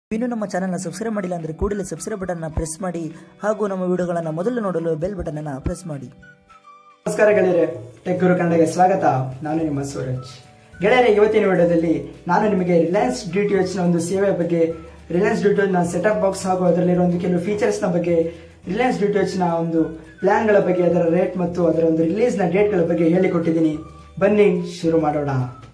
ಇನ್ನೂ ನಮ್ಮ ಚಾನಲ್ನ ಸಬ್ಸ್ಕ್ರೈಬ್ ಮಾಡಿಲ್ಲ ಅಂದರೆ ಕೂಡಲೇ ಸಬ್ಸ್ಕ್ರೈಬ್ ಬಟನ್ನ ಪ್ರೆಸ್ ಮಾಡಿ ಹಾಗೂ ನಮ್ಮ ವಿಡಿಯೋಗಳನ್ನು ಮೊದಲು ನೋಡಲು ಬೆಲ್ ಬಟನನ್ನು ಪ್ರೆಸ್ ಮಾಡಿ ನಮಸ್ಕಾರ ಗೆಳೆಯರೆ ಟೆಕ್ ಗುರು ಕನ್ನಡಗೆ ಸ್ವಾಗತ ನಾನು ನಿಮ್ಮ ಸೂರಜ್ ಗೆಳೆಯರೆ ಇವತ್ತಿನ ವಿಡಿಯೋದಲ್ಲಿ ನಾನು ನಿಮಗೆ ರಿಲಯನ್ಸ್ ಡಿ ಟಿ ಎಚ್ ನ ಒಂದು ಸೇವೆ ಬಗ್ಗೆ ರಿಲಯನ್ಸ್ ಡಿ ಟಿ ನ ಸೆಟಪ್ ಬಾಕ್ಸ್ ಹಾಗೂ ಅದರಲ್ಲಿರುವ ಒಂದು ಕೆಲವು ಫೀಚರ್ಸ್ ನ ಬಗ್ಗೆ ರಿಲಯನ್ಸ್ ಡಿ ಟಿ ಎಚ್ ನ ಒಂದು ಪ್ಲಾನ್ ಗಳ ಬಗ್ಗೆ ಅದರ ರೇಟ್ ಮತ್ತು ಅದರ ಒಂದು ರಿಲೀಸ್ ನ ಡೇಟ್ ಗಳ ಬಗ್ಗೆ ಹೇಳಿಕೊಟ್ಟಿದ್ದೀನಿ ಬನ್ನಿ ಶುರು ಮಾಡೋಣ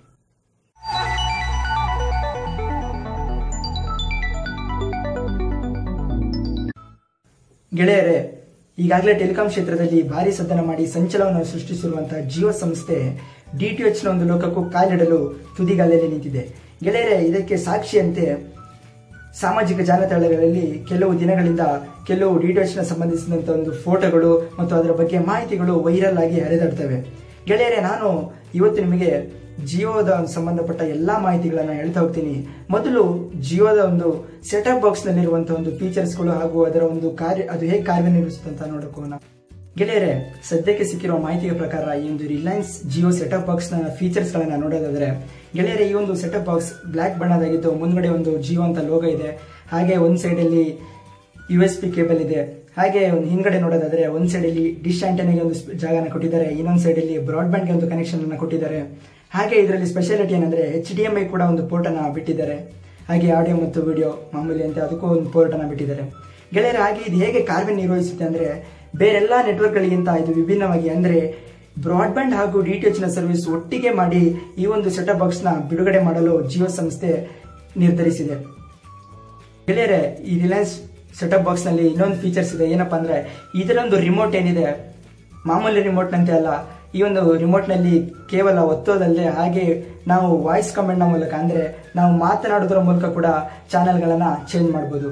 ಗೆಳೆಯರೇ ಈಗಾಗಲೇ ಟೆಲಿಕಾಂ ಕ್ಷೇತ್ರದಲ್ಲಿ ಭಾರಿ ಸದ್ದನ ಮಾಡಿ ಸಂಚಲನವನ್ನು ಸೃಷ್ಟಿಸಿರುವಂತಹ ಜಿಯೋ ಸಂಸ್ಥೆ ಡಿಟಿಎಚ್ ನ ಒಂದು ಲೋಕಕ್ಕೂ ಕಾಲಿಡಲು ತುದಿಗಾಲಲ್ಲಿ ನಿಂತಿದೆ ಗೆಳೆಯರೇ ಇದಕ್ಕೆ ಸಾಕ್ಷಿಯಂತೆ ಸಾಮಾಜಿಕ ಜಾಲತಾಣಗಳಲ್ಲಿ ಕೆಲವು ದಿನಗಳಿಂದ ಕೆಲವು ಡಿಟಿಎಚ್ ನ ಸಂಬಂಧಿಸಿದಂತ ಒಂದು ಫೋಟೋಗಳು ಮತ್ತು ಅದರ ಬಗ್ಗೆ ಮಾಹಿತಿಗಳು ವೈರಲ್ ಆಗಿ ಹರಿದಾಡ್ತವೆ ಗೆಳೆಯರೇ ನಾನು ಇವತ್ತು ನಿಮಗೆ ಜಿಯೋದ ಸಂಬಂಧಪಟ್ಟ ಎಲ್ಲಾ ಮಾಹಿತಿಗಳನ್ನ ಹೇಳ್ತಾ ಹೋಗ್ತೀನಿ ಮೊದಲು ಜಿಯೋದ ಒಂದು ಸೆಟಪ್ ಬಾಕ್ಸ್ ನಲ್ಲಿರುವಂತಹ ಒಂದು ಫೀಚರ್ಸ್ಗಳು ಹಾಗೂ ಅದರ ಒಂದು ಕಾರ್ಯ ಅದು ಹೇಗೆ ಕಾರ್ಯನಿರ್ವಹಿಸುತ್ತೆ ಅಂತ ನೋಡೋಕೋಣ ಗೆಳೆಯರೆ ಸದ್ಯಕ್ಕೆ ಸಿಕ್ಕಿರುವ ಮಾಹಿತಿಯ ಪ್ರಕಾರ ಈ ಒಂದು ರಿಲಯನ್ಸ್ ಜಿಯೋ ಸೆಟಪ್ ಬಾಕ್ಸ್ ನ ಫೀಚರ್ಸ್ ಗಳನ್ನ ನೋಡೋದಾದ್ರೆ ಗೆಳೆಯರೆ ಈ ಒಂದು ಸೆಟಪ್ ಬಾಕ್ಸ್ ಬ್ಲಾಕ್ ಬಣ್ಣದಾಗಿದ್ದು ಮುಂದ್ಗಡೆ ಒಂದು ಜಿಯೋ ಅಂತ ಲೋಗೋ ಇದೆ ಹಾಗೆ ಒಂದ್ ಸೈಡ್ ಅಲ್ಲಿ ಯು ಎಸ್ ಪಿ ಕೇಬಲ್ ಇದೆ ಹಾಗೆ ಒಂದು ಹಿಂದ್ಗಡೆ ನೋಡೋದಾದ್ರೆ ಒಂದ್ ಸೈಡ್ ಅಲ್ಲಿ ಡಿಶ್ ಆಂಟೆನಾಗೆ ಒಂದು ಸ್ಪ- ಜಾಗನ ಕೊಟ್ಟಿದ್ದಾರೆ ಇನ್ನೊಂದ್ ಸೈಡ್ ಅಲ್ಲಿ ಬ್ರಾಡ್ಬ್ಯಾಂಡ್ ಗೆ ಒಂದು ಕನೆಕ್ಷನ್ ಅನ್ನ ಕೊಟ್ಟಿದ್ದಾರೆ ಹಾಗೆ ಇದರಲ್ಲಿ ಸ್ಪೆಷಾಲಿಟಿ ಏನಂದ್ರೆ ಎಚ್ ಡಿ ಎಂ ಐ ಕೂಡ ಒಂದು ಪೋರ್ಟ್ ಅನ್ನ ಬಿಟ್ಟಿದ್ದಾರೆ ಹಾಗೆ ಆಡಿಯೋ ಮತ್ತು ವಿಡಿಯೋ ಮಾಮೂಲಿ ಅಂತ ಅದಕ್ಕೂ ಒಂದು ಪೋರ್ಟ್ ಅನ್ನ ಬಿಟ್ಟಿದ್ದಾರೆ ಗೆಳೆಯರ ಹಾಗೆ ಇದು ಹೇಗೆ ಕಾರ್ಯನಿರ್ವಹಿಸುತ್ತೆ ಅಂದ್ರೆ ಬೇರೆಲ್ಲಾ ನೆಟ್ವರ್ಕ್ ಗಳಿಗಿಂತ ಇದು ವಿಭಿನ್ನವಾಗಿ ಅಂದ್ರೆ ಬ್ರಾಡ್ಬ್ಯಾಂಡ್ ಹಾಗೂ ಡಿಟಿಎಚ್ ನ ಸರ್ವಿಸ್ ಒಟ್ಟಿಗೆ ಮಾಡಿ ಈ ಒಂದು ಸೆಟಪ್ ಬಾಕ್ಸ್ ನ ಬಿಡುಗಡೆ ಮಾಡಲು ಜಿಯೋ ಸಂಸ್ಥೆ ನಿರ್ಧರಿಸಿದೆ ಗೆಳೆಯರೆ ಈ ರಿಲಯನ್ಸ್ ಸೆಟಪ್ ಬಾಕ್ಸ್ ನಲ್ಲಿ ಇನ್ನೊಂದು ಫೀಚರ್ಸ್ ಇದೆ ಏನಪ್ಪಾ ಅಂದ್ರೆ ಇದರೊಂದು ರಿಮೋಟ್ ಏನಿದೆ ಮಾಮೂಲಿ ರಿಮೋಟ್ ನಂತೆ ಅಲ್ಲ ಈ ಒಂದು ರಿಮೋಟ್ ನಲ್ಲಿ ಕೇವಲ ಒತ್ತೋದಲ್ಲದೆ ಹಾಗೆ ನಾವು ವಾಯ್ಸ್ ಕಮೆಂಟ್ ನ ಮೂಲಕ ಅಂದ್ರೆ ನಾವು ಮಾತನಾಡೋದ್ರ ಮೂಲಕ ಕೂಡ ಚಾನೆಲ್ ಗಳನ್ನ ಚೇಂಜ್ ಮಾಡಬಹುದು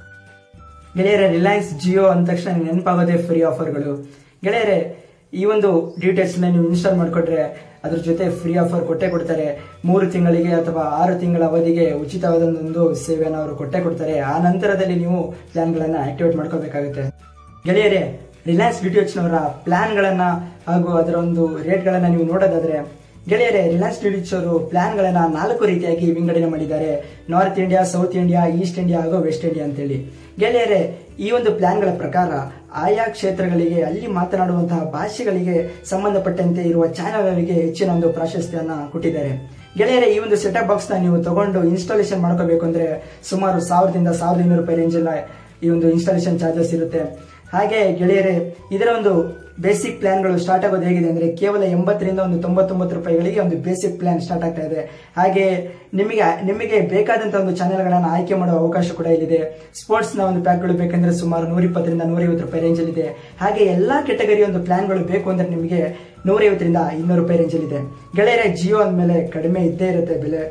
ಗೆಳೆಯರೆ ರಿಲಯನ್ಸ್ ಜಿಯೋ ಅಂದ ತಕ್ಷಣ ನಿಮ್ಗೆ ನೆನಪಾಗೋದೇ ಫ್ರೀ ಆಫರ್ಗಳು ಗೆಳೆಯರೆ ಈ ಒಂದು ಡೀಟೇಲ್ಸ್ ನ ನೀವು ಇನ್ಸ್ಟಾಲ್ ಮಾಡ್ಕೊಂಡ್ರೆ ಅದ್ರ ಜೊತೆ ಫ್ರೀ ಆಫರ್ ಕೊಟ್ಟೆ ಕೊಡ್ತಾರೆ ಮೂರು ತಿಂಗಳಿಗೆ ಅಥವಾ ಆರು ತಿಂಗಳ ಅವಧಿಗೆ ಉಚಿತವಾದ ಒಂದು ಸೇವೆಯನ್ನು ಅವರು ಕೊಟ್ಟೆ ಕೊಡ್ತಾರೆ ಆ ನಂತರದಲ್ಲಿ ನೀವು ಪ್ಲಾನ್ ಗಳನ್ನ ಆಕ್ಟಿವೇಟ್ ಮಾಡ್ಕೋಬೇಕಾಗುತ್ತೆ ಗೆಳೆಯರೆ ರಿಲಯನ್ಸ್ ಡಿಟಿಎಚ್ ನವರ ಪ್ಲಾನ್ ಗಳನ್ನ ಹಾಗೂ ಅದರ ಒಂದು ರೇಟ್ ಗಳನ್ನ ನೀವು ನೋಡೋದಾದ್ರೆ ಗೆಳೆಯರೆ ರಿಲಯನ್ಸ್ ಡಿಟಿಎಚ್ ಅವರು ಪ್ಲಾನ್ ಗಳನ್ನ ನಾಲ್ಕು ರೀತಿಯಾಗಿ ವಿಂಗಡಣೆ ಮಾಡಿದ್ದಾರೆ north India south India east India ಹಾಗೂ ವೆಸ್ಟ್ ಇಂಡಿಯಾ ಅಂತೇಳಿ ಗೆಳೆಯರೆ ಈ ಒಂದು ಪ್ಲಾನ್ಗಳ ಪ್ರಕಾರ ಆಯಾ ಕ್ಷೇತ್ರಗಳಿಗೆ ಅಲ್ಲಿ ಮಾತನಾಡುವಂತಹ ಭಾಷೆಗಳಿಗೆ ಸಂಬಂಧಪಟ್ಟಂತೆ ಇರುವ ಚಾನೆಲ್ಗಳಿಗೆ ಹೆಚ್ಚಿನ ಒಂದು ಪ್ರಾಶಸ್ತ್ಯನ ಕೊಟ್ಟಿದ್ದಾರೆ ಗೆಳೆಯರೆ ಈ ಒಂದು ಸೆಟಪ್ ಬಾಕ್ಸ್ ನ ನೀವು ತಗೊಂಡು ಇನ್ಸ್ಟಾಲೇಷನ್ ಮಾಡ್ಕೋಬೇಕು ಅಂದ್ರೆ ಸುಮಾರು ಸಾವಿರದಿಂದ ಸಾವಿರದ ಇನ್ನೂರು ರೂಪಾಯಿ ರೇಂಜ್ ಈ ಒಂದು ಇನ್ಸ್ಟಾಲೇಷನ್ ಚಾರ್ಜಸ್ ಇರುತ್ತೆ ಹಾಗೆ ಗೆಳೆಯರೆ ಇದರ ಒಂದು ಬೇಸಿಕ್ ಪ್ಲಾನ್ಗಳು ಸ್ಟಾರ್ಟ್ ಆಗೋದು ಹೇಗಿದೆ ಅಂದ್ರೆ ಕೇವಲ ಎಂಬತ್ತರಿಂದ ಒಂದು ತೊಂಬತ್ತೊಂಬತ್ತು ರೂಪಾಯಿಗಳಿಗೆ ಒಂದು ಬೇಸಿಕ್ ಪ್ಲಾನ್ ಸ್ಟಾರ್ಟ್ ಆಗ್ತಾ ಇದೆ ಹಾಗೆ ನಿಮಗೆ ನಿಮಗೆ ಬೇಕಾದಂತಹ ಒಂದು ಚಾನೆಲ್ಗಳನ್ನು ಆಯ್ಕೆ ಮಾಡುವ ಅವಕಾಶ ಕೂಡ ಇಲ್ಲಿದೆ ಸ್ಪೋರ್ಟ್ಸ್ ನ ಒಂದು ಪ್ಯಾಕ್ಗಳು ಬೇಕಂದ್ರೆ ಸುಮಾರು ನೂರ ಇಪ್ಪತ್ತರಿಂದ ನೂರೈವತ್ತು ರೂಪಾಯಿ ರೇಂಜ್ ಇದೆ ಹಾಗೆ ಎಲ್ಲಾ ಕೆಟಗರಿ ಒಂದು ಪ್ಲಾನ್ಗಳು ಬೇಕು ಅಂದ್ರೆ ನಿಮಗೆ ನೂರೈವತ್ತರಿಂದ ಇನ್ನೂರು ರೂಪಾಯಿ ರೇಂಜ್ ಇದೆ ಗೆಳೆಯರೆ ಜಿಯೋ ಅಂದಮೇಲೆ ಕಡಿಮೆ ಇದ್ದೇ ಇರುತ್ತೆ ಬೆಲೆ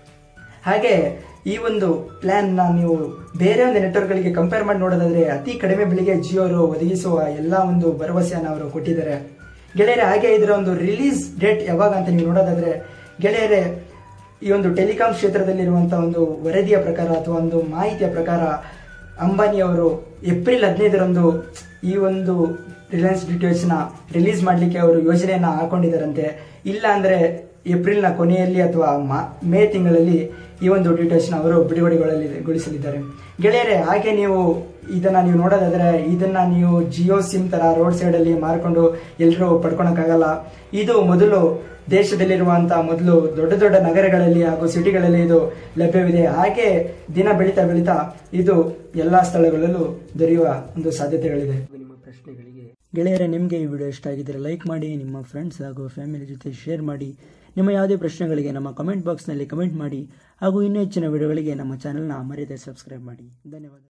ಹಾಗೆ ಈ ಒಂದು ಪ್ಲಾನ್ ನ ನೀವು ಬೇರೆ ಒಂದು ನೆಟ್ವರ್ಕ್ ಗಳಿಗೆ ಕಂಪೇರ್ ಮಾಡಿ ನೋಡೋದಾದ್ರೆ ಅತಿ ಕಡಿಮೆ ಬೆಲೆಗೆ ಜಿಯೋ ಅವರು ಒದಗಿಸುವ ಎಲ್ಲಾ ಒಂದು ಭರವಸೆಯನ್ನು ಅವರು ಕೊಟ್ಟಿದ್ದಾರೆ ಗೆಳೆಯರೆ ಹಾಗೆ ಇದರ ಒಂದು ರಿಲೀಸ್ ಡೇಟ್ ಯಾವಾಗ ಅಂತ ನೀವು ನೋಡೋದಾದ್ರೆ ಗೆಳೆಯರೆ ಈ ಒಂದು ಟೆಲಿಕಾಂ ಕ್ಷೇತ್ರದಲ್ಲಿರುವಂತಹ ಒಂದು ವರದಿಯ ಪ್ರಕಾರ ಅಥವಾ ಒಂದು ಮಾಹಿತಿಯ ಪ್ರಕಾರ ಅಂಬಾನಿ ಅವರು ಏಪ್ರಿಲ್ ಹದಿನೈದರಂದು ಈ ಒಂದು ರಿಲಯನ್ಸ್ ಡಿಟೇಲ್ಸ್ ನ ರಿಲೀಸ್ ಮಾಡಲಿಕ್ಕೆ ಅವರು ಯೋಜನೆಯನ್ನ ಹಾಕೊಂಡಿದ್ದಾರಂತೆ ಇಲ್ಲ ಅಂದ್ರೆ ಏಪ್ರಿಲ್ ನ ಕೊನೆಯಲ್ಲಿ ಅಥವಾ ಮಾ- ಮೇ ತಿಂಗಳಲ್ಲಿ ಈ ಒಂದು ಡೀಟೇಲ್ಸ್ ನ ಅವರು ಬಿಡುಗಡೆಗೊಳ್ಳಲಿ ಗೊಳಿಸಲಿದ್ದಾರೆ ಗೆಳೆಯರೆ ಹಾಗೆ ನೀವು ಇದನ್ನ ನೀವು ನೋಡೋದಾದ್ರೆ ಇದನ್ನ ನೀವು ಜಿಯೋ ಸಿಮ್ ತರ ರೋಡ್ ಸೈಡ್ ಅಲ್ಲಿ ಮಾರ್ಕೊಂಡು ಎಲ್ಲರೂ ಪಡ್ಕೊಳಕ್ಕಾಗಲ್ಲ ಇದು ಮೊದಲು ದೇಶದಲ್ಲಿರುವಂತಹ ಮೊದಲು ದೊಡ್ಡ ದೊಡ್ಡ ನಗರಗಳಲ್ಲಿ ಹಾಗೂ ಸಿಟಿಗಳಲ್ಲಿ ಇದು ಲಭ್ಯವಿದೆ ಹಾಗೆ ದಿನ ಬೆಳೀತಾ ಬೆಳೀತಾ ಇದು ಎಲ್ಲಾ ಸ್ಥಳಗಳಲ್ಲೂ ದೊರೆಯುವ ಒಂದು ಸಾಧ್ಯತೆಗಳಿದೆ ನಿಮ್ಮ ಪ್ರಶ್ನೆಗಳಿಗೆ ಗೆಳೆಯರೆ ನಿಮಗೆ ಈ ವಿಡಿಯೋ ಇಷ್ಟ ಆಗಿದ್ದರೆ ಲೈಕ್ ಮಾಡಿ ನಿಮ್ಮ ಫ್ರೆಂಡ್ಸ್ ಹಾಗೂ ಫ್ಯಾಮಿಲಿ ಜೊತೆ ಶೇರ್ ಮಾಡಿ ನಿಮ್ಮ ಯಾವುದೇ ಪ್ರಶ್ನೆಗಳಿಗೆ ನಮ್ಮ ಕಮೆಂಟ್ ಬಾಕ್ಸ್ನಲ್ಲಿ ಕಮೆಂಟ್ ಮಾಡಿ ಹಾಗೂ ಇನ್ನೂ ಹೆಚ್ಚಿನ ವಿಡಿಯೋಗಳಿಗೆ ನಮ್ಮ ಚಾನೆಲ್ನ ಮರೆಯದೆ ಸಬ್ಸ್ಕ್ರೈಬ್ ಮಾಡಿ ಧನ್ಯವಾದ